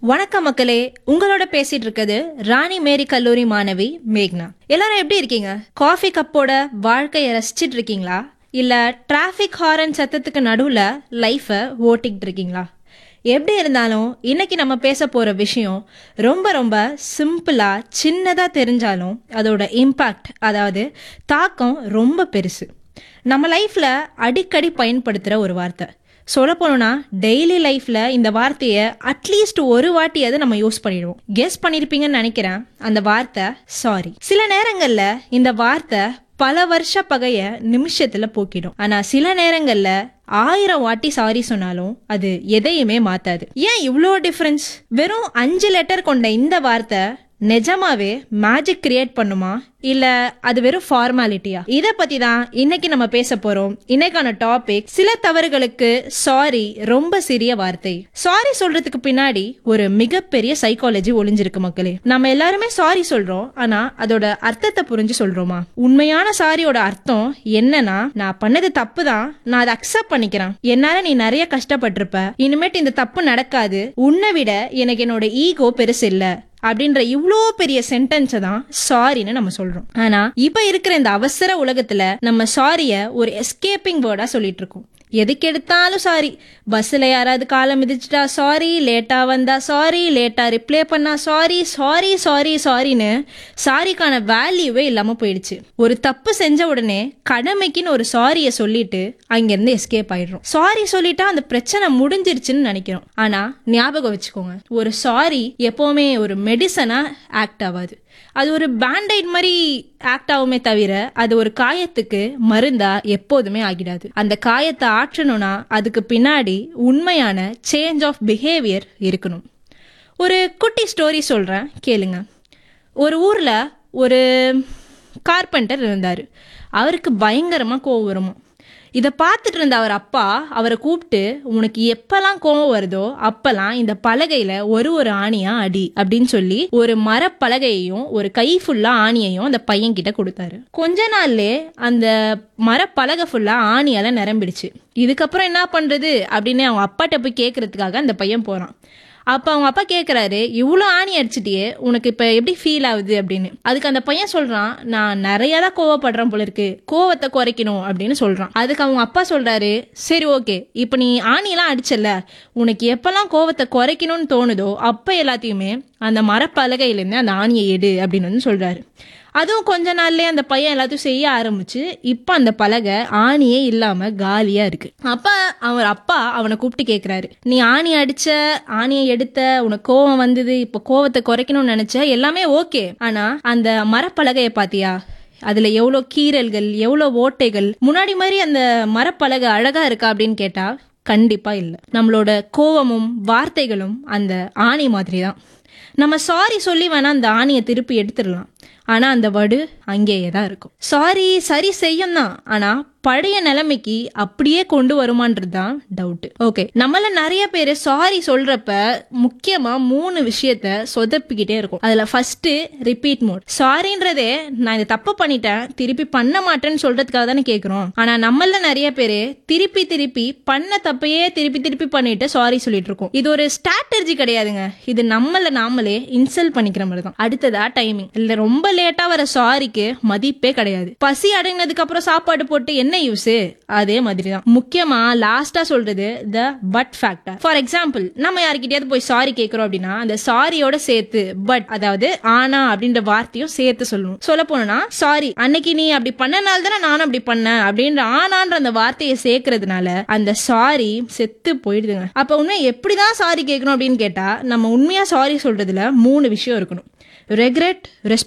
வணக்கம் மக்களே உங்களோட பேசிட்டு இருக்குது ராணி மேரி கல்லூரி மாணவி மேக்னா எல்லாரும் எப்படி இருக்கீங்க காஃபி கப்போட வாழ்க்கையை ரசிச்சிட்டு இருக்கீங்களா இல்ல டிராஃபிக் ஹாரன் சத்தத்துக்கு நடுவுல லைஃபை ஓட்டிக்கிட்டு இருக்கீங்களா எப்படி இருந்தாலும் இன்னைக்கு நம்ம பேச போற விஷயம் ரொம்ப ரொம்ப சிம்பிளா சின்னதா தெரிஞ்சாலும் அதோட இம்பாக்ட் அதாவது தாக்கம் ரொம்ப பெருசு நம்ம லைஃப்ல அடிக்கடி பயன்படுத்துற ஒரு வார்த்தை சொல்ல போனோம்னா டெய்லி லைஃப்ல இந்த வார்த்தையை அட்லீஸ்ட் ஒரு வாட்டியாவது நம்ம யூஸ் பண்ணிடுவோம் கெஸ் பண்ணிருப்பீங்கன்னு நினைக்கிறேன் அந்த வார்த்தை சாரி சில நேரங்கள்ல இந்த வார்த்தை பல வருஷ பகைய நிமிஷத்துல போக்கிடும் ஆனா சில நேரங்கள்ல ஆயிரம் வாட்டி சாரி சொன்னாலும் அது எதையுமே மாத்தாது ஏன் இவ்வளோ டிஃபரன்ஸ் வெறும் அஞ்சு லெட்டர் கொண்ட இந்த வார்த்தை நிஜமாவே மேஜிக் கிரியேட் பண்ணுமா இல்ல அது வெறும் ஃபார்மாலிட்டியா இத பத்தி தான் இன்னைக்கு நம்ம பேச போறோம் இன்னைக்கான டாபிக் சில தவறுகளுக்கு சாரி ரொம்ப சிறிய வார்த்தை சாரி சொல்றதுக்கு பின்னாடி ஒரு மிகப்பெரிய சைக்காலஜி ஒளிஞ்சிருக்கு மக்களே நம்ம எல்லாருமே சாரி சொல்றோம் ஆனா அதோட அர்த்தத்தை புரிஞ்சு சொல்றோமா உண்மையான சாரியோட அர்த்தம் என்னன்னா நான் பண்ணது தப்பு தான் நான் அதை அக்செப்ட் பண்ணிக்கிறேன் என்னால நீ நிறைய கஷ்டப்பட்டிருப்ப இனிமேட்டு இந்த தப்பு நடக்காது உன்னை விட எனக்கு என்னோட ஈகோ பெருசு இல்ல அப்படின்ற இவ்வளோ பெரிய சென்டென்ஸை தான் சாரின்னு நம்ம சொல்றோம் ஆனா இப்ப இருக்கிற இந்த அவசர உலகத்துல நம்ம சாரிய ஒரு எஸ்கேப்பிங் வேர்டா சொல்லிட்டு இருக்கோம் எதுக்கு எடுத்தாலும் சாரி பஸ்ஸில் யாராவது காலம் மிதிச்சிட்டா சாரி லேட்டாக வந்தா சாரி லேட்டாக ரிப்ளை பண்ணா சாரி சாரி சாரி சாரின்னு சாரிக்கான வேல்யூவே இல்லாமல் போயிடுச்சு ஒரு தப்பு செஞ்ச உடனே கடமைக்குன்னு ஒரு சாரியை சொல்லிட்டு அங்கேருந்து எஸ்கேப் ஆயிடுறோம் சாரி சொல்லிட்டா அந்த பிரச்சனை முடிஞ்சிருச்சுன்னு நினைக்கிறோம் ஆனால் ஞாபகம் வச்சுக்கோங்க ஒரு சாரி எப்போவுமே ஒரு மெடிசனாக ஆக்ட் ஆகாது அது ஒரு பேண்டைட் மாதிரி ஆக்ட் ஆகுமே தவிர அது ஒரு காயத்துக்கு மருந்தா எப்போதுமே ஆகிடாது அந்த காயத்தை ஆற்றணும்னா அதுக்கு பின்னாடி உண்மையான சேஞ்ச் ஆஃப் பிஹேவியர் இருக்கணும் ஒரு குட்டி ஸ்டோரி சொல்கிறேன் கேளுங்க ஒரு ஊரில் ஒரு கார்பெண்டர் இருந்தார் அவருக்கு பயங்கரமாக கோவம் வருமா இதை பார்த்துட்டு இருந்த அவர் அப்பா அவரை கூப்பிட்டு உனக்கு எப்பெல்லாம் கோவம் வருதோ அப்பெல்லாம் இந்த பலகையில ஒரு ஒரு ஆணியா அடி அப்படின்னு சொல்லி ஒரு மரப்பலகையையும் ஒரு கை ஃபுல்லா ஆணியையும் அந்த பையன் கிட்ட கொடுத்தாரு கொஞ்ச நாள்லே அந்த மரப்பலகை ஃபுல்லா ஆணியால நிரம்பிடுச்சு இதுக்கப்புறம் என்ன பண்றது அப்படின்னு அவங்க அப்பாட்ட போய் கேட்கறதுக்காக அந்த பையன் போறான் அப்போ அவங்க அப்பா கேட்குறாரு இவ்வளோ ஆணி அடிச்சிட்டியே உனக்கு இப்போ எப்படி ஃபீல் ஆகுது அப்படின்னு அதுக்கு அந்த பையன் சொல்கிறான் நான் நிறைய தான் கோவப்படுறேன் போல இருக்கு கோவத்தை குறைக்கணும் அப்படின்னு சொல்கிறான் அதுக்கு அவங்க அப்பா சொல்கிறாரு சரி ஓகே இப்போ நீ ஆணியெல்லாம் அடிச்சல உனக்கு எப்போல்லாம் கோவத்தை குறைக்கணும்னு தோணுதோ அப்போ எல்லாத்தையுமே அந்த மரப்பலகையிலேருந்து அந்த ஆணியை எடு அப்படின்னு வந்து சொல்கிறாரு அதுவும் கொஞ்ச நாள்லயே அந்த பையன் எல்லாத்தையும் செய்ய ஆரம்பிச்சு இப்போ அந்த பலகை ஆணியே இல்லாம காலியா இருக்கு அப்ப அவர் அப்பா அவனை கூப்பிட்டு கேக்குறாரு நீ ஆணி அடிச்ச ஆணியை எடுத்த உனக்கு கோவம் வந்தது இப்போ கோவத்தை குறைக்கணும்னு நினைச்ச எல்லாமே ஓகே ஆனா அந்த மரப்பலகையை பாத்தியா அதுல எவ்வளோ கீறல்கள் எவ்வளோ ஓட்டைகள் முன்னாடி மாதிரி அந்த மரப்பலகை அழகா இருக்கா அப்படின்னு கேட்டா கண்டிப்பா இல்லை நம்மளோட கோவமும் வார்த்தைகளும் அந்த ஆணி மாதிரி தான் நம்ம சாரி சொல்லி வேணா அந்த ஆணியை திருப்பி எடுத்துடலாம் ஆனா அந்த வடு அங்கேயே தான் இருக்கும் சாரி சரி செய்யும் தான் ஆனா பழைய நிலைமைக்கு அப்படியே கொண்டு வருமான்றது தான் டவுட் ஓகே நம்மள நிறைய பேர் சாரி சொல்றப்ப முக்கியமா மூணு விஷயத்த சொதப்பிக்கிட்டே இருக்கும் அதுல ஃபர்ஸ்ட் ரிப்பீட் மோட் சாரின்றதே நான் இதை தப்பு பண்ணிட்டேன் திருப்பி பண்ண மாட்டேன்னு சொல்றதுக்காக தானே கேக்குறோம் ஆனா நம்மள நிறைய பேர் திருப்பி திருப்பி பண்ண தப்பையே திருப்பி திருப்பி பண்ணிட்டு சாரி சொல்லிட்டு இருக்கோம் இது ஒரு ஸ்ட்ராட்டஜி கிடையாதுங்க இது நம்மள நாமளே இன்சல்ட் பண்ணிக்கிற மாதிரி தான் அடுத்ததா டைமிங் இல்ல ரொம்ப லேட்டா வர சாரிக்கு மதிப்பே கிடையாது பசி அடங்கினதுக்கு அப்புறம் சாப்பாடு போட்டு என்ன யூஸ் அதே மாதிரி தான் முக்கியமா லாஸ்டா சொல்றது the but factor for example நம்ம யாருக்கிட்டயாவது போய் சாரி கேட்கறோம் அப்படின்னா அந்த சாரியோட சேர்த்து பட் அதாவது ஆனா அப்படின்ற வார்த்தையும் சேர்த்து சொல்லணும் சொல்ல போனா சாரி அன்னைக்கு நீ அப்படி பண்ணனால தானே நானும் அப்படி பண்ணேன் அப்படின்ற ஆனான்ற அந்த வார்த்தையை சேர்க்கறதுனால அந்த சாரி செத்து போயிடுதுங்க அப்ப உண்மை எப்படிதான் சாரி கேட்கணும் அப்படின்னு கேட்டா நம்ம உண்மையா சாரி சொல்றதுல மூணு விஷயம் இருக்கணும் ரெக்ரெட்